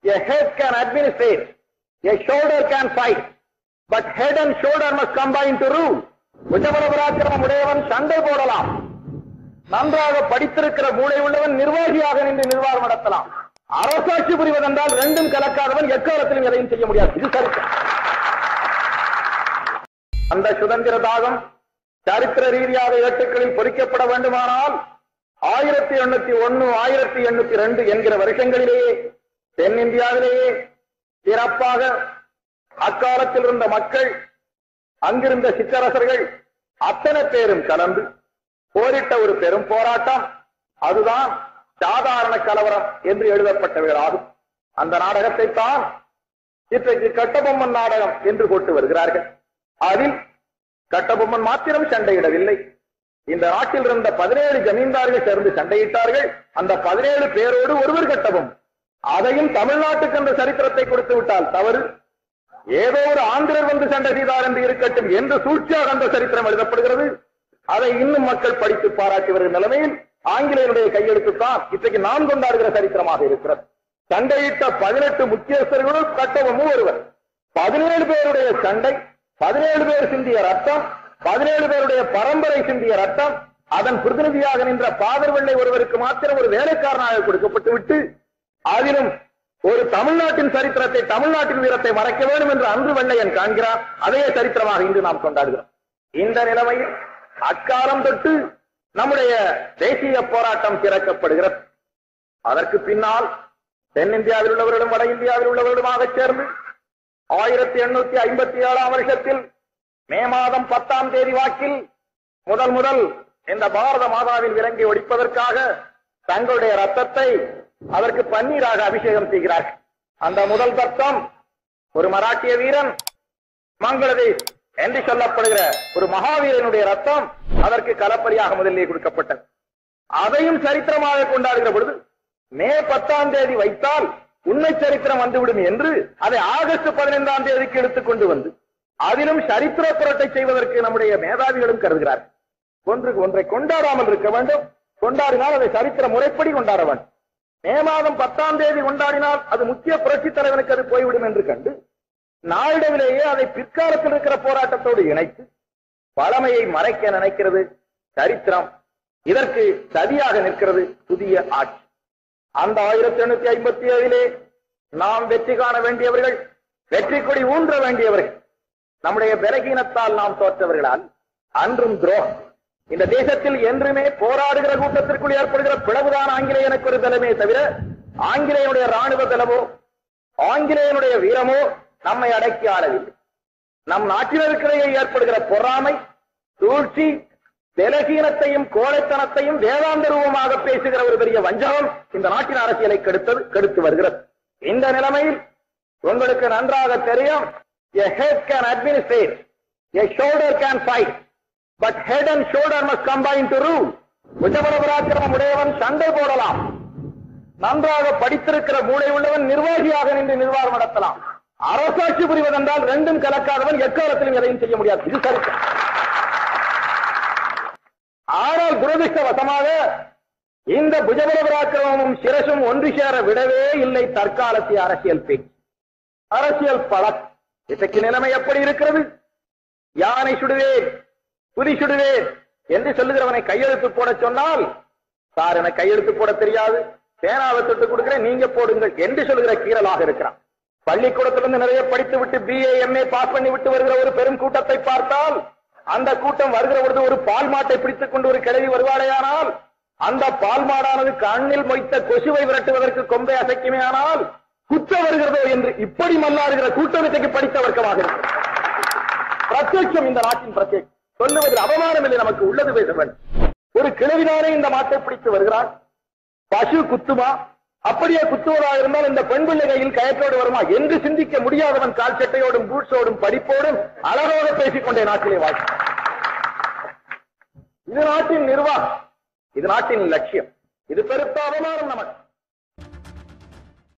A head can administrate, a shoulder can fight, but head and shoulder must combine to rule. புஜபல பராக்கிரமம் உடையவன் சண்டை போடலாம் நன்றாக படித்திருக்கிற மூளை உள்ளவன் நிர்வாகியாக நின்று நிர்வாகம் நடத்தலாம் அரசாட்சி புரிவதென்றால் ரெண்டும் கலக்காதவன் எக்காலத்திலும் எதையும் செய்ய முடியாது இது சரித்திரம் அந்த சுதந்திர தாகம் சரித்திர ரீதியாக ஏட்டுக்களில் பொறிக்கப்பட வேண்டுமானால் ஆயிரத்தி எண்ணூத்தி ஒன்னு ஆயிரத்தி எண்ணூத்தி ரெண்டு என்கிற வருஷங்களிலேயே தென்னிந்தியாவிலேயே சிறப்பாக அக்காலத்தில் இருந்த மக்கள் அங்கிருந்த சிற்றரசர்கள் அத்தனை பேரும் கலந்து போரிட்ட ஒரு பெரும் போராட்டம் அதுதான் சாதாரண கலவரம் என்று எழுதப்பட்டவைகளாகும் அந்த நாடகத்தை தான் இன்றைக்கு கட்டபொம்மன் நாடகம் என்று போட்டு வருகிறார்கள் அதில் கட்டபொம்மன் மாத்திரம் சண்டையிடவில்லை இந்த நாட்டில் இருந்த பதினேழு ஜமீன்தார்கள் சேர்ந்து சண்டையிட்டார்கள் அந்த பதினேழு பேரோடு ஒருவர் கட்டபொம்மன் அதையும் தமிழ்நாட்டுக்கு அந்த சரித்திரத்தை கொடுத்து விட்டால் தவறு ஏதோ ஒரு ஆந்திரர் வந்து சண்டை செய்தார் என்று இருக்கட்டும் என்று சூழ்ச்சியாக அந்த சரித்திரம் எழுதப்படுகிறது அதை இன்னும் மக்கள் படித்து பாராட்டி வருகிற நிலைமையில் ஆங்கிலேயருடைய கையெழுத்துத்தான் இன்றைக்கு நாம் கொண்டாடுகிற சரித்திரமாக இருக்கிறது சண்டையிட்ட பதினெட்டு முக்கியஸ்தர்களும் கட்டபொம்மும் ஒருவர் பதினேழு பேருடைய சண்டை பதினேழு பேர் சிந்திய ரத்தம் பதினேழு பேருடைய பரம்பரை சிந்திய ரத்தம் அதன் பிரதிநிதியாக நின்ற பாதர் வெள்ளை ஒருவருக்கு மாத்திரம் ஒரு வேலைக்காரனாக கொடுக்கப்பட்டு விட்டு அதிலும் ஒரு தமிழ்நாட்டின் சரித்திரத்தை தமிழ்நாட்டின் வீரத்தை மறைக்க வேண்டும் என்று அன்று வெள்ளையன் காண்கிறார் அதே சரித்திரமாக இன்று நாம் கொண்டாடுகிறோம் இந்த நிலைமையில் அக்காலம் தொட்டு நம்முடைய தேசிய போராட்டம் திறக்கப்படுகிறது அதற்கு பின்னால் தென்னிந்தியாவில் உள்ளவர்களும் வட இந்தியாவில் உள்ளவர்களுமாக சேர்ந்து ஆயிரத்தி எண்ணூத்தி ஐம்பத்தி ஏழாம் வருஷத்தில் மே மாதம் பத்தாம் தேதி வாக்கில் முதல் முதல் இந்த பாரத மாதாவின் விலங்கை ஒடிப்பதற்காக தங்களுடைய ரத்தத்தை அதற்கு பன்னீராக அபிஷேகம் செய்கிறார்கள் அந்த முதல் தத்தம் ஒரு மராட்டிய வீரன் மங்களதேஷ் என்று சொல்லப்படுகிற ஒரு மகாவீரனுடைய ரத்தம் அதற்கு கலப்பரியாக முதலிலே கொடுக்கப்பட்டது அதையும் சரித்திரமாக கொண்டாடுகிற பொழுது மே பத்தாம் தேதி வைத்தால் உண்மை சரித்திரம் வந்துவிடும் என்று அதை ஆகஸ்ட் பதினைந்தாம் தேதிக்கு எடுத்துக் கொண்டு வந்து அதிலும் சரித்திர புரட்டை செய்வதற்கு நம்முடைய மேதாவிகளும் கருதுகிறார்கள் ஒன்றுக்கு ஒன்றை கொண்டாடாமல் இருக்க வேண்டும் கொண்டாடினால் அதை சரித்திர முறைப்படி கொண்டாட வேண்டும் மே மாதம் பத்தாம் தேதி கொண்டாடினால் அது முக்கிய புரட்சி தலைவனுக்கு அது போய்விடும் என்று கண்டு நாளிடவிலேயே அதை பிற்காலத்தில் இருக்கிற போராட்டத்தோடு இணைத்து பழமையை மறைக்க நினைக்கிறது சரித்திரம் இதற்கு சதியாக நிற்கிறது புதிய ஆட்சி அந்த ஆயிரத்தி எண்ணூத்தி ஐம்பத்தி ஏழிலே நாம் வெற்றி காண வேண்டியவர்கள் வெற்றி கொடி ஊன்ற வேண்டியவர்கள் நம்முடைய பலகீனத்தால் நாம் தோற்றவர்களால் அன்றும் துரோகம் இந்த தேசத்தில் என்றுமே போராடுகிற கூட்டத்திற்குள் ஏற்படுகிற பிளவுதான் ஆங்கிலேயனுக்கு ஒரு தலைமையை தவிர ஆங்கிலேயனுடைய ராணுவ தளமோ ஆங்கிலேயனுடைய வீரமோ நம்மை அடக்கி ஆளவில்லை நம் நாட்டினருக்கிடையே ஏற்படுகிற பொறாமை சூழ்ச்சி பலகீனத்தையும் கோழைத்தனத்தையும் வேதாந்த ரூபமாக பேசுகிற ஒரு பெரிய வஞ்சகம் இந்த நாட்டின் அரசியலை கெடுத்தது கெடுத்து வருகிறது இந்த நிலைமையில் உங்களுக்கு நன்றாக தெரியும் a head can administrate a shoulder can fight but head and shoulder must combine to rule புஜபல பராக்கிரமம் உடையவன் சண்டை போடலாம் நன்றாக படித்திருக்கிற மூளை உள்ளவன் நிர்வாகியாக நின்று நிர்வாகம் நடத்தலாம் அரசாட்சி புரிவதென்றால் ரெண்டும் கலக்காதவன் எக்காலத்திலும் எதையும் செய்ய முடியாது இது சரித்திரம் ஆனால் துரதிருஷ்டவசமாக இந்த புஜபல பராக்கிரமமும் சிரசும் ஒன்று சேர விடவே இல்லை தற்காலத்திய அரசியல் பேச்சு அரசியல் பழக்கம் இன்றைக்கு நிலைமை எப்படி இருக்கிறது யானை சுடுவேன் புலி சுடுவேன் என்று சொல்லுகிறவனை கையெழுத்து போட சொன்னால் சார் எனக்கு கையெழுத்து போட தெரியாது பேனாவை தொட்டு கொடுக்கிறேன் நீங்க போடுங்கள் என்று சொல்லுகிற கீரலாக இருக்கிறான் பள்ளிக்கூடத்திலிருந்து நிறைய படித்து விட்டு பிஏ எம்ஏ பாஸ் பண்ணி விட்டு வருகிற ஒரு பெரும் கூட்டத்தை பார்த்தால் அந்த கூட்டம் வருகிற பொழுது ஒரு பால் மாட்டை பிடித்துக் கொண்டு ஒரு கிழவி வருவாளேயானால் அந்த பால் மாடானது கண்ணில் மொய்த்த கொசுவை விரட்டுவதற்கு கொம்பை அசைக்குமே ஆனால் குற்ற வருகிறதோ என்று இப்படி மல்லாடுகிற கூட்டமைக்கு படித்த வர்க்கமாக இருக்கு பிரத்யட்சம் இந்த நாட்டின் பிரத்யேகம் சொல்லுவதில் அவமானம் இல்லை நமக்கு உள்ளது பேச வேண்டும் ஒரு கிழவினாரே இந்த மாட்டை பிடித்து வருகிறார் பசு குத்துமா அப்படியே குத்துவதாக இருந்தால் இந்த பெண் பிள்ளை கையில் கயற்றோடு வருமா என்று சிந்திக்க முடியாதவன் கால் சட்டையோடும் பூட்ஸோடும் படிப்போடும் அழகாக பேசிக்கொண்டே நாட்டிலே வாழ்க்கை இது நாட்டின் நிர்வாகம் இது நாட்டின் லட்சியம் இது பெருத்த அவமானம் நமக்கு